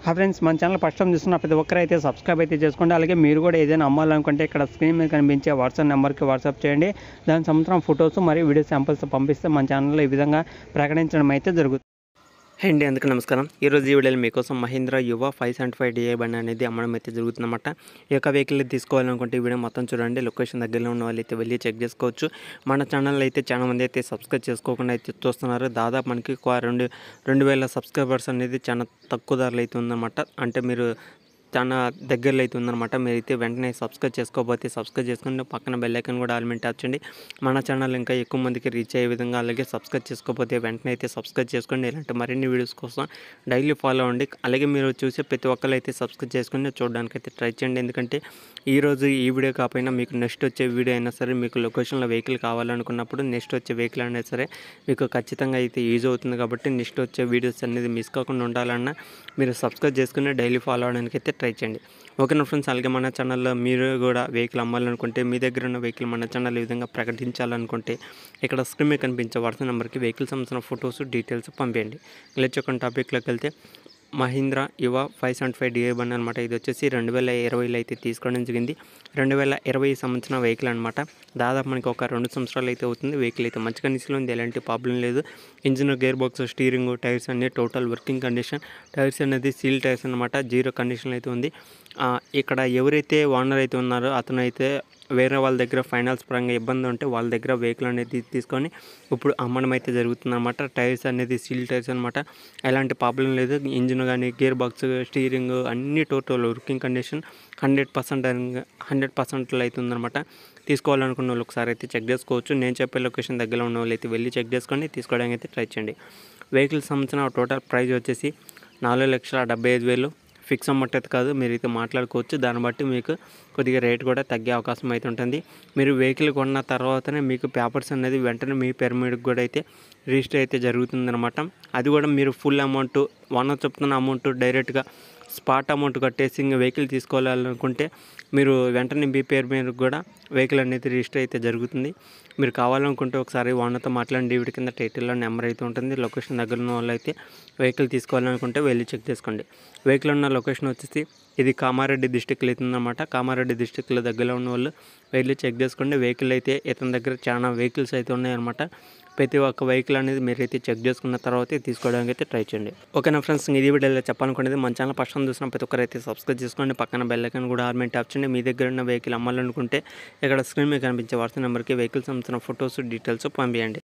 హా ఫ్రెండ్స్ మన channel first time చూస్తున్న ప్రతి ఒక్కరు అయితే సబ్స్క్రైబ్ అయితే చేసుకోండి అలాగే మీరు కూడా ఏదైనా అమ్మాలనుకుంటే ఇక్కడ స్క్రీన్ మీద కనిపించే వాట్సాప్ నెంబర్కి వాట్సాప్ చేయండి దాని సంవత్సరం ఫొటోస్ మరియు వీడియో శాంపిల్స్ పంపిస్తే మన ఛానల్లో ఈ విధంగా ప్రకటించడం అయితే జరుగుతుంది హే అండి అందుకు నమస్కారం ఈరోజు ఈ వీడియోలో మీకోసం మహీంద్రా యువ ఫైవ్ సెవెంటీ ఫైవ్ డిఏ బండి అనేది అమ్మడం అయితే జరుగుతుందన్నమాట ఈ యొక్క వెహికల్ తీసుకోవాలనుకుంటే ఈ వీడియో మొత్తం చూడండి లొకేషన్ దగ్గరలో ఉన్న వాళ్ళు అయితే వెళ్ళి చెక్ చేసుకోవచ్చు మన ఛానల్ అయితే చాలా మంది అయితే సబ్స్క్రైబ్ చేసుకోకుండా అయితే చూస్తున్నారు దాదాపు మనకి ఒక రెండు రెండు వేల సబ్స్క్రైబర్స్ అనేది చాలా తక్కువ ధరలు అయితే ఉందన్నమాట అంటే మీరు చాలా దగ్గరలో అయితే ఉందన్నమాట మీరైతే వెంటనే సబ్స్క్రైబ్ చేసుకోకపోతే సబ్స్క్రైబ్ చేసుకుని పక్కన బెల్ ఐకాన్ కూడా ఆల్మెంట్ ట్యాప్ చేయండి మన ఛానల్ ఇంకా ఎక్కువ మందికి రీచ్ అయ్యే విధంగా అలాగే సబ్స్క్రైబ్ చేసుకోకపోతే వెంటనే అయితే సబ్స్క్రైబ్ చేసుకోండి ఇలాంటి మరిన్ని వీడియోస్ కోసం డైలీ ఫాలో అవ్వండి అలాగే మీరు చూసే ప్రతి ఒక్కరు అయితే సబ్స్క్రైబ్ చేసుకుని చూడడానికి అయితే ట్రై చేయండి ఎందుకంటే ఈ రోజు ఈ వీడియో కాకపోయినా మీకు నెక్స్ట్ వచ్చే వీడియో అయినా సరే మీకు లొకేషన్లో వెహికల్ కావాలనుకున్నప్పుడు నెక్స్ట్ వచ్చే వెహికల్ అయినా సరే మీకు ఖచ్చితంగా అయితే యూజ్ అవుతుంది కాబట్టి నెక్స్ట్ వచ్చే వీడియోస్ అనేది మిస్ కాకుండా ఉండాలన్నా మీరు సబ్స్క్రైబ్ చేసుకుని డైలీ ఫాలో అవడానికి అయితే ట్రై చేయండి ఓకేనా ఫ్రెండ్స్ అలాగే మన ఛానల్లో మీరు కూడా వెహికల్ అమ్మాలనుకుంటే మీ దగ్గర ఉన్న వెహికల్ మన ఛానల్ ఈ విధంగా ప్రకటించాలనుకుంటే ఇక్కడ స్క్రీన్ మీద కనిపించే వాట్సాప్ నెంబర్కి వెహికల్ సంబంధించిన ఫొటోస్ డీటెయిల్స్ పంపేయండి లేచొక టాపిక్లోకి వెళ్తే మహీంద్రా యువ ఫైవ్ సెవెంటీ ఫైవ్ డిఏ బండి అనమాట ఇది వచ్చేసి రెండు వేల ఇరవైలో అయితే తీసుకోవడం జరిగింది రెండు వేల ఇరవై సంవత్సరం వెహికల్ అనమాట దాదాపు మనకి ఒక రెండు సంవత్సరాలు అయితే అవుతుంది వెహికల్ అయితే మంచి కండిషన్లో ఉంది ఎలాంటి ప్రాబ్లం లేదు engine gear box steering tyres అన్ని టోటల్ వర్కింగ్ కండిషన్ టైర్స్ అనేది సీల్ టైర్స్ అనమాట జీరో కండిషన్ అయితే ఉంది ఆ, ఇక్కడ ఎవరైతే ఓనర్ అయితే ఉన్నారో అతను అయితే వేరే వాళ్ళ దగ్గర ఫైనాన్స్ పరంగా ఇబ్బంది ఉంటే వాళ్ళ దగ్గర వెహికల్ అనేది తీసుకొని ఇప్పుడు అమ్మడం అయితే జరుగుతుంది అనమాట టైర్స్ అనేది సీల్ టైర్స్ అనమాట ఎలాంటి ప్రాబ్లం లేదు ఇంజిన్ కానీ గేర్ బాక్స్ స్టీరింగ్ అన్ని total working condition hundred percent hundred పర్సెంట్లో అయితే ఉందన్నమాట తీసుకోవాలనుకున్న వాళ్ళు ఒకసారి అయితే చెక్ చేసుకోవచ్చు నేను చెప్పే లొకేషన్ దగ్గరలో ఉన్న వాళ్ళు అయితే వెళ్ళి చెక్ చేసుకొని తీసుకోవడానికి అయితే ట్రై చేయండి వెహికల్ సంబంధించిన టోటల్ ప్రైస్ వచ్చేసి నాలుగు లక్షల డెబ్బై ఐదు వేలు ఫిక్స్ అమౌంట్ అయితే కాదు మీరు అయితే మాట్లాడుకోవచ్చు దాన్ని బట్టి మీకు కొద్దిగా రేట్ కూడా తగ్గే అవకాశం అయితే ఉంటుంది మీరు వెహికల్ కొన్న తర్వాతనే మీకు పేపర్స్ అనేది వెంటనే మీ పేరు మీదకి కూడా అయితే రిజిస్టర్ అయితే జరుగుతుందన్నమాట అది కూడా మీరు ఫుల్ అమౌంట్ వన్ చెప్తున్న అమౌంట్ డైరెక్ట్గా స్పాట్ అమౌంట్ కట్టేసి ఇంకా వెహికల్ తీసుకోవాలనుకుంటే మీరు వెంటనే మీ పేరు మీద కూడా వెహికల్ అనేది రిజిస్టర్ అయితే జరుగుతుంది మీరు కావాలనుకుంటే ఒకసారి ఓనర్తో మాట్లాడండి వీడి కింద టైటిల్లో నెంబర్ అయితే ఉంటుంది లొకేషన్ దగ్గర ఉన్న వాళ్ళు అయితే వెహికల్ తీసుకోవాలనుకుంటే వెళ్ళి చెక్ చేసుకోండి వెహికల్ ఉన్న లొకేషన్ వచ్చేసి ఇది కామారెడ్డి డిస్టిక్లో అవుతుందన్నమాట కామారెడ్డి డిస్టిక్లో దగ్గరలో ఉన్న వాళ్ళు వెళ్ళి చెక్ చేసుకోండి వెహికల్ అయితే ఇతని దగ్గర చాలా వెహికల్స్ అయితే ఉన్నాయన్నమాట ప్రతి ఒక్క వెహికల్ అనేది మీరైతే చెక్ చేసుకున్న తర్వాత తీసుకోవడానికి అయితే ట్రై చేయండి ఓకేనా ఫ్రెండ్స్ ఇది వీడియోలో చెప్పాలనుకునేది మన ఛానల్ ఫస్ట్ టైం చూసిన ప్రతి ఒక్కరు అయితే సబ్స్క్రైబ్ చేసుకోండి పక్కన బెల్ ఐకాన్ కూడా ఆర్మెంట్ ట్యాప్ చేయండి మీ దగ్గర ఉన్న వెహికల్ అమ్మాలనుకుంటే ఇక్కడ స్క్రీన్ మీద కనిపించే వాట్సాప్ నెంబర్కి వెహికల్ సంబంధించిన ఫొటోస్ డీటెయిల్స్ పంపించండి